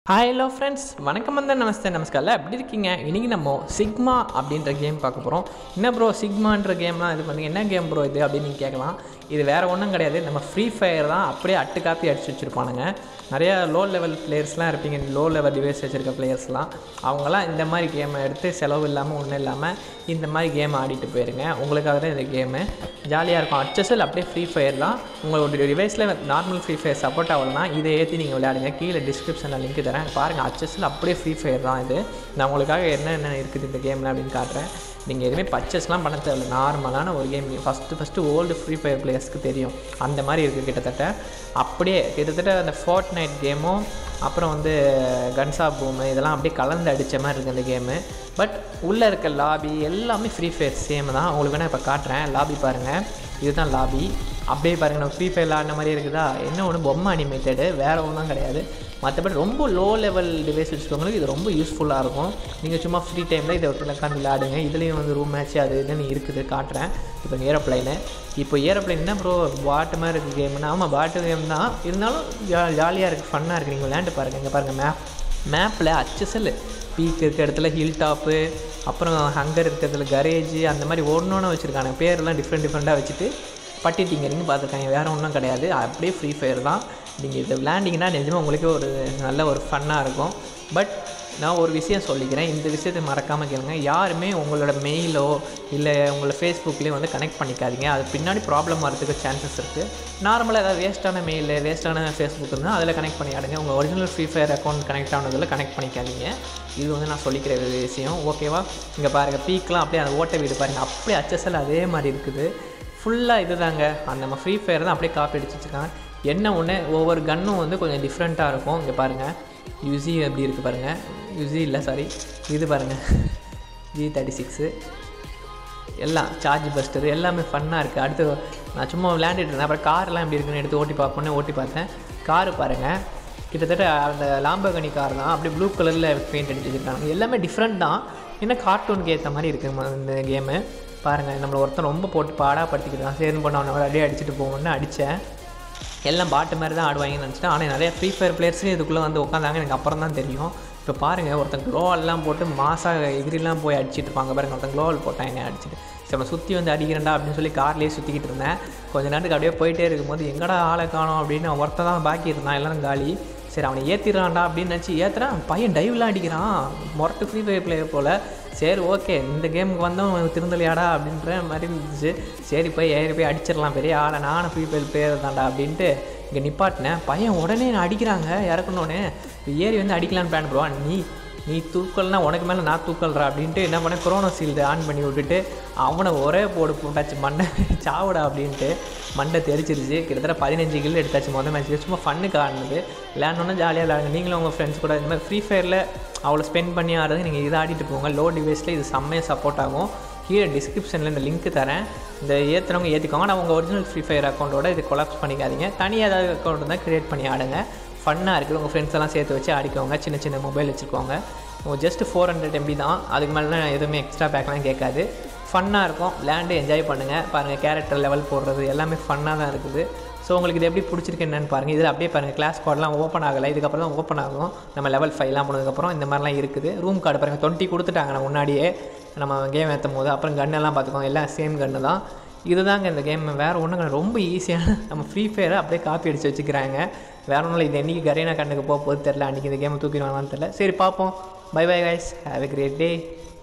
hi hello friends வணக்கம் வந்து நமஸ்தே நமஸ்காரில் எப்படி இருக்கீங்க இன்றைக்கி நம்ம சிக்மா அப்படின்ற கேம் பார்க்க போகிறோம் என்ன ப்ரோ சிக்மான்ற கேம்லாம் இது பண்ணி என்ன கேம் ப்ரோ இது அப்படின்னு நீங்கள் கேட்கலாம் இது வேறு ஒன்றும் கிடையாது நம்ம ஃப்ரீ ஃபயர் தான் அப்படியே அட்டு காப்பி அடிச்சு வச்சுருப்பானுங்க நிறையா லோ லெவல் பிளேயர்ஸ்லாம் இருப்பீங்க லோ லெவல் டிவைஸ் வச்சுருக்க பிளேயர்ஸ்லாம் அவங்களாம் இந்த மாதிரி கேமை எடுத்து செலவு இல்லாமல் ஒன்றும் இல்லாமல் இந்த மாதிரி கேம் ஆடிட்டு போயிருங்க உங்களுக்காக தான் இந்த கேமு ஜாலியாக இருக்கும் அச்சசல் அப்படியே ஃப்ரீ ஃபயர் தான் உங்களோட டிவைஸில் நார்மல் ஃப்ரீ ஃபயர் சப்போர்ட் ஆகலனா இதை ஏற்றி நீங்கள் விளையாடுங்க கீழே டிஸ்கிரிப்ஷனில் லிங்க் தரேன் பாருங்கள் அச்சஸில் அப்படியே ஃப்ரீ ஃபயர் தான் இது நான் உங்களுக்காக என்னென்ன இருக்குது இந்த கேமில் அப்படின்னு காட்டுறேன் நீங்கள் எதுவுமே பர்ச்சேஸ்லாம் பண்ண தேவையில்ல நார்மலான ஒரு game first first old free fire பிளேயர்ஸ்க்கு தெரியும் அந்த மாதிரி இருக்குது கிட்டத்தட்ட அப்படியே கிட்டத்தட்ட அந்த ஃபோர்ட் நைட் கேமும் அப்புறம் வந்து கன்சா பூமு இதெல்லாம் அப்படியே கலந்து அடித்த மாதிரி இருக்குது அந்த கேமு பட் உள்ளே இருக்க லாபி எல்லாமே ஃப்ரீ ஃபயர் சேம் தான் உங்களுக்கு வேணால் இப்போ காட்டுறேன் லாபி பாருங்கள் இதுதான் லாபி அப்படியே பாருங்கள் நம்ம ஃப்ரீ ஃபயர் விளாட்ன மாதிரி இருக்குதா என்ன ஒன்று பொம்மை அனிமேட்டடு வேறு ஒன்றும் கிடையாது மற்றபடி ரொம்ப லோ லெவல் டிவைஸ் வச்சுக்கோங்களுக்கு இது ரொம்ப யூஸ்ஃபுல்லாக இருக்கும் நீங்கள் சும்மா ஃப்ரீ டைமில் இதை உட்காந்து விளையாடுங்க இதுலேயும் வந்து ரூம் மேட்ச் அது இதுன்னு இருக்குது காட்டுறேன் இப்போ ஏரோப்ளைனு இப்போ ஏரோப்ளைன் என்ன ப்ரோ பாட்டு மாதிரி இருக்குது கேம்னா ஆமாம் பாட்டு கேம் தான் இருந்தாலும் ஜா ஜாலியாக இருக்குது ஃபன்னாக இருக்குது நீங்கள் விளையாண்டு பாருங்கள் இங்கே பாருங்கள் மேப் மேப்பில் அச்சசல் பீக் இருக்க இடத்துல ஹில் டாப்பு அப்புறம் ஹங்கர் இருக்கிறதுல கரேஜ் அந்த மாதிரி ஒன்று ஒன்று வச்சுருக்காங்க பேரெல்லாம் டிஃப்ரெண்ட் டிஃப்ரெண்ட்டாக வச்சுட்டு பட்டி டிங்கரிங் பார்த்துருக்காங்க வேறு ஒன்றும் கிடையாது அப்படியே ஃப்ரீ ஃபயர் தான் நீங்கள் இதை விளையாண்டிங்கன்னா நிஜமாக உங்களுக்கே ஒரு நல்ல ஒரு ஃபன்னாக இருக்கும் பட் நான் ஒரு விஷயம் சொல்லிக்கிறேன் இந்த விஷயத்தை மறக்காமல் கேளுங்க யாருமே உங்களோட மெயிலோ இல்லை உங்களை ஃபேஸ்புக்லேயும் வந்து கனெக்ட் பண்ணிக்காதீங்க அது பின்னாடி ப்ராப்ளம் வரதுக்கு சான்சஸ் இருக்குது நார்மலாக ஏதாவது வேஸ்ட்டான மெயில் வேஸ்ட்டான ஃபேஸ்புக் இருந்தால் அதில் கனெக்ட் பண்ணி ஆடுங்க உங்கள் original free fire account connect ஆனதில் கனெக்ட் பண்ணிக்காதீங்க இது வந்து நான் சொல்லிக்கிற ஒரு விஷயம் ஓகேவா இங்கே பாருங்கள் பீக்லாம் அப்படியே அந்த ஓட்ட வீடு பாருங்கள் அப்படியே அச்சசல் அதே மாதிரி இருக்குது ஃபுல்லாக இது தாங்க அந்த நம்ம ஃப்ரீ ஃபயர் தான் அப்படியே காப்பி அடிச்சு வச்சுருக்காங்க என்ன ஒன்று ஒவ்வொரு கன்னும் வந்து கொஞ்சம் டிஃப்ரெண்ட்டாக இருக்கும் இங்கே பாருங்கள் யுசி எப்படி இருக்குது பாருங்கள் யுசி இல்லை சாரி இது பாருங்கள் ஜி தேர்ட்டி சிக்ஸு எல்லாம் சார்ஜ் பஸ்டர் எல்லாமே ஃபன்னாக இருக்குது அடுத்து நான் சும்மா விளையாண்டுட்டு இருந்தேன் அப்புறம் கார்லாம் எப்படி இருக்குன்னு எடுத்து ஓட்டி பார்ப்போன்னு ஓட்டி பார்த்தேன் காரு பாருங்கள் கிட்டத்தட்ட அந்த லாம்பகனி கார் தான் அப்படியே ப்ளூ கலரில் பெயிண்ட் அடிச்சு வச்சுருக்காங்க எல்லாமே டிஃப்ரெண்ட் தான் என்ன கார்ட்டூனுக்கு ஏற்ற மாதிரி இருக்குது இந்த கேமு பாருங்கள் நம்மளை ஒருத்தன் ரொம்ப போட்டு பாடாக படுத்திக்கிட்டான் சேர்ந்து பண்ண அவனை அப்படியே அடிச்சுட்டு போகணுன்னு அடித்தேன் எல்லாம் பாட்டு மாதிரி தான் ஆடுவாங்கன்னு நினச்சிட்டேன் ஆனால் நிறைய ஃப்ரீ ஃபயர் பிளேயர்ஸும் இதுக்குள்ளே வந்து உட்காந்தாங்க எனக்கு அப்புறம் தான் தெரியும் இப்போ பாருங்கள் ஒருத்தன் க்ளோவெல்லாம் போட்டு மாசாக எகிரிலாம் போய் அடிச்சிட்டு இருப்பாங்க பாருங்கள் ஒருத்தன் க்ளோவல் போட்டான் என்ன அடிச்சிட்டு சரி நம்ம சுற்றி வந்து அடிக்கிறேன்டா அப்படின்னு சொல்லி கார்லேயே சுற்றிக்கிட்டு இருந்தேன் கொஞ்ச நேரத்துக்கு அப்படியே போயிட்டே இருக்கும்போது எங்கடா ஆளை காணும் அப்படின்னு ஒருத்த தான் பாக்கி இருந்தான் எல்லோரும் காலி சரி அவனை ஏற்றிடுறான்டா அப்படின்னு நினச்சி ஏற்றுறான் பையன் டைவ்லாம் அடிக்கிறான் மொரட்டு ஃப்ரீ ஃபயர் பிளேயர் போல் சரி ஓகே இந்த கேமுக்கு வந்தவன் திருந்தலையாடா அப்படின்ற மாதிரி இருந்துச்சு சரி போய் ஏறி போய் அடிச்சிடலாம் பெரிய ஆளை நானும் ஃப்ரீ ஃபயர் பிளேயர் தான்டா அப்படின்ட்டு இங்கே நிப்பாட்டினேன் பையன் உடனே நான் அடிக்கிறாங்க இறக்கணுன்னே ஏறி வந்து அடிக்கலான்னு பிளான் பண்ணுவான் நீ நீ தூக்கல்னா உனக்கு மேலே நான் தூக்கல்றா அப்படின்ட்டு என்ன பண்ணேன் கொரோனா சீல்டு ஆன் பண்ணி விட்டுட்டு அவனை ஒரே போடு போட்டாச்சு மண்டை சாவுடா அப்படின்ட்டு மண்டை தெரிச்சிருச்சு கிட்டத்தட்ட பதினஞ்சு கில் எடுத்தாச்சு மொதல் மேட்ச் சும்மா ஃபன்னுக்கு ஆடினது விளையாடணுன்னா ஜாலியாக விளையாடுங்க நீங்களும் உங்கள் ஃப்ரெண்ட்ஸ் கூட இந்த மாதிரி ஃப்ரீ ஃபயரில் அவ்வளோ ஸ்பெண்ட் பண்ணி ஆடுறது நீங்கள் இதை ஆடிட்டு போங்க லோ டிவைஸில் இது செம்மையாக சப்போர்ட் ஆகும் கீழே டிஸ்கிரிப்ஷனில் இந்த லிங்க் தரேன் இந்த ஏற்றுறவங்க ஏற்றிக்கோங்க ஆனால் உங்கள் ஒரிஜினல் ஃப்ரீ ஃபயர் அக்கௌண்ட்டோட இது கொலாப்ஸ் பண்ணிக்காதீங்க தனியாக ஏதாவது அக்கௌண்ட் இருந்தால் க்ரியேட் பண்ணி ஆடுங்க ஃபன்னாக இருக்குது உங்கள் ஃப்ரெண்ட்ஸ் எல்லாம் சேர்த்து வச்சு ஆடிக்கோங்க சின்ன சின்ன மொபைல் வச்சுக்கோங்க ஜஸ்ட் ஃபோர் ஹண்ட்ரட் எம்பி தான் அதுக்கு மேலாம் எதுவுமே எக்ஸ்ட்ரா பேக்லாம் கேட்காது ஃபன்னாக இருக்கும் லேண்டு என்ஜாய் பண்ணுங்கள் பாருங்கள் கேரக்டர் லெவல் போடுறது எல்லாமே ஃபன்னாக தான் இருக்குது ஸோ உங்களுக்கு இது எப்படி பிடிச்சிருக்கு என்னன்னு பாருங்கள் இதில் அப்படியே பாருங்கள் கிளாஸ் கார்டெலாம் ஓப்பன் ஆகலை இதுக்கப்புறம் தான் ஓப்பன் ஆகும் நம்ம லெவல் ஃபைவ்லாம் போனதுக்கப்புறம் இந்த மாதிரிலாம் இருக்குது ரூம் கார்டு பாருங்கள் டுவெண்ட்டி கொடுத்துட்டாங்க நான் முன்னாடியே நம்ம கேம் ஏற்றும் போது அப்புறம் கன்னெல்லாம் பார்த்துக்கோங்க எல்லாம் சேம் கன்று தான் இதுதாங்க இந்த கேம் வேறு ஒன்றும் ரொம்ப ஈஸியான நம்ம ஃப்ரீ ஃபயரை அப்படியே காப்பி அடித்து வச்சுக்கிறாங்க வேறு ஒன்றும் இல்லை இது என்றைக்கு கரீனா கண்ணுக்கு போக போது தெரில அன்றைக்கி இந்த கேமை தூக்கிடுவாங்களான்னு தெரில சரி பார்ப்போம் bye bye guys have a great day